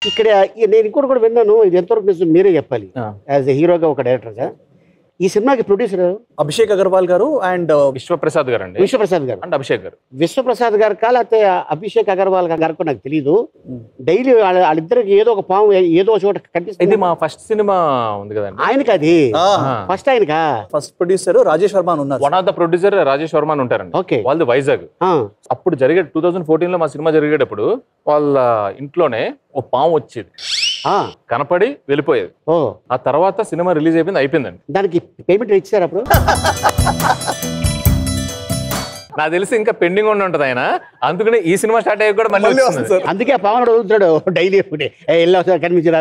ఇక్కడ ఈ- నేను ఇంకోటి కూడా విన్నాను ఇది ఎంతవరకు నిజం మీరే చెప్పాలి ఆ. యాజ్ ఎ హీరోగా ఒక డైరెక్టర్గా ఈ సినిమాకి ప్రొడ్యూసర్ అభిషేక్ అగర్వాల్ గారు అండ్ విశ్వప్రసాద్ గారు అండి విశ్వప్రసాద్ గారు అండ్ అభిషేక్ గారు విశ్వప్రసాద్ గారు కా లేకపోతే అభిషేక్ అగర్వాల్ గారికి నాకు తెలియదు డైలీ వాళ్ళ వాళ్ళిద్దరికి ఏదో ఒక పాము ఏదో ఒక చోట ఇది కనిపిస్తుంది మా ఫస్ట్ సినిమా ఉంది కదండి ఆయనకి అది ఫస్ట్ ఆయనకా ఫస్ట్ ప్రొడ్యూసర్ రాజేష్ వర్మ అని ఉన్నారు one of the producer Rajesh Varma అని ఉంటారండి ఓకే వాళ్ళది వైజాగ్ ఆ, అప్పుడు జరిగే టూ థౌజండ్ ఫోర్టీన్ లో మా సినిమా జరిగేటప్పుడు వాళ్ళ ఇంట్లోనే ఓ పాము వచ్చేది ఆ, కనపడి వెళ్ళిపోయేది ఓ ఆ తర్వాత సినిమా రిలీజ్ అయిపోయింది అయిపోయిందండి దానికి పేమెంట్ ఇచ్చారు అప్పుడు నాకు తెలిసి ఇంకా పెండింగ్ ఉండి ఉంటది ఆయన అందుకనే ఈ సినిమా స్టార్ట్ అయ్యి కూడా మళ్ళీ మళ్ళీ వస్తుంది. వస్తుంది సార్ అందుకే ఆ పామును అడుగుతున్నాడు డైలీ ఒకటి వెళ్ళి ఒకసారి కనిపించరా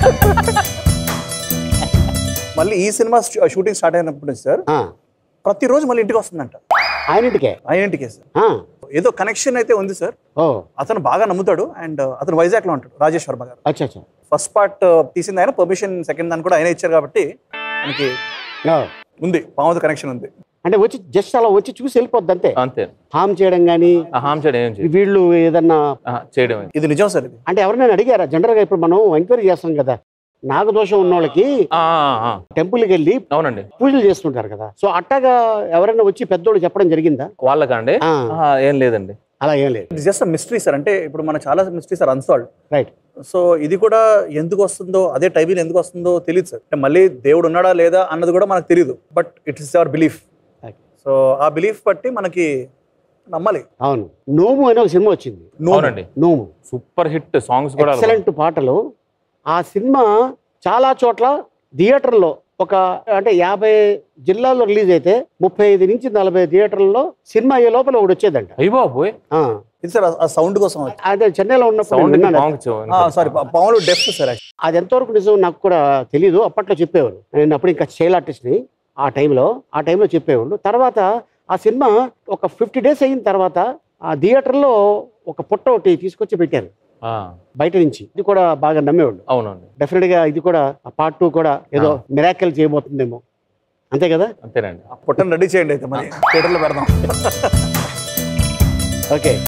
మళ్ళీ ఈ సినిమా షూటింగ్ స్టార్ట్ అయినప్పుడు సార్ ఆ, ప్రతిరోజు మళ్ళీ ఇంటికి వస్తుందంట ఆయన ఇంటికే ఆయన ఇంటికే సార్ ఆ, ఏదో కనెక్షన్ అయితే ఉంది సార్ ఓ అతను బాగా నమ్ముతాడు అండ్ అతను వైజాగ్ లో ఉంటాడు రాజేష్ వర్మ గారు అచ్చా అచ్చా ఫస్ట్ పార్ట్ తీసింది ఆయన పర్మిషన్ సెకండ్ దాన్ని కూడా ఆయన ఇచ్చారు కాబట్టి మనకి ఓ. ఉంది పాముతో కనెక్షన్ ఉంది అంటే వచ్చి జస్ట్ అలా వచ్చి చూసి వెళ్ళిపోద్ది అంతే అంతే హామ్ చేయడం కానీ ఆ హామ్ చేయడం ఏం చేయదు వీళ్ళు ఏదన్నా ఆహా, చేయడం ఏం- ఇది నిజం సార్ ఇది అంటే ఎవరైనా అడిగారా జనరల్ గా ఇప్పుడు మనం ఎంక్వైరీ చేస్తాం కదా నాగదోషం ఉన్న వాళ్ళకి ఆ, ఆ, ఆ. టెంపుల్కి వెళ్ళి అవునండి పూజలు చేస్తుంటారు కదా సో అట్టగా ఎవరైనా వచ్చి పెద్దోళ్ళు చెప్పడం జరిగిందా వాళ్ళకండి ఆ, ఆహా, ఏం లేదండి అలా ఏం లేదు ఇది జస్ట్ మిస్టరీ సార్ అంటే ఇప్పుడు మన చాలా mysteries are unsolve right so ఇది కూడా ఎందుకు వస్తుందో అదే టైమింగ్ ఎందుకు వస్తుందో తెలియదు సార్ అంటే మళ్ళీ దేవుడు ఉన్నాడా లేదా అన్నది కూడా మనకు తెలియదు but it is our belief Right. So ఆ బిలీఫ్ బట్టి మనకి నమ్మాలి అవును నోము అనే ఒక సినిమా వచ్చింది అవునండి నోము సూపర్ హిట్ సాంగ్స్ కూడా ఎక్సలెంట్ పాటలు ఆ సినిమా చాలా చోట్ల థియేటర్లో ఒక అంటే యాభై జిల్లాల్లో రిలీజ్ అయితే ముప్పై ఐదు నుంచి నలభై థియేటర్లలో సినిమా అయ్యే లోపల ఒకటి వచ్చేదంట అయ్యి బాబోయ్ ఆ, ఇది సార్ ఆ సౌండ్ కోసం అదే చెన్నైలో ఉన్నప్పుడు సౌండ్ నేను విన్నాను. సారీ పాములు డెఫ్ సార్ అది ఎంతవరకు నిజం నాకు కూడా తెలియదు అప్పట్లో చెప్పేవారు నేను అప్పుడు ఇంకా చైల్డ్ ఆర్టిస్ట్ని ఆ టైంలో ఆ టైంలో చెప్పేవాళ్ళు తర్వాత ఆ సినిమా ఒక ఫిఫ్టీ డేస్ అయిన తర్వాత ఆ థియేటర్లో ఒక పుట్ట ఒకటి తీసుకొచ్చి పెట్టారు ఆ, బయట నుంచి ఇది కూడా బాగా నమ్మేవాళ్ళు అవునండి డెఫినెట్ గా ఇది కూడా పార్ట్ టూ కూడా ఏదో మిరాకిల్ చేయబోతుందేమో అంతే కదా అంతేనండి పొట్టను రెడీ చేయండి అయితే మరి థియేటర్లో పెడదాం ఓకే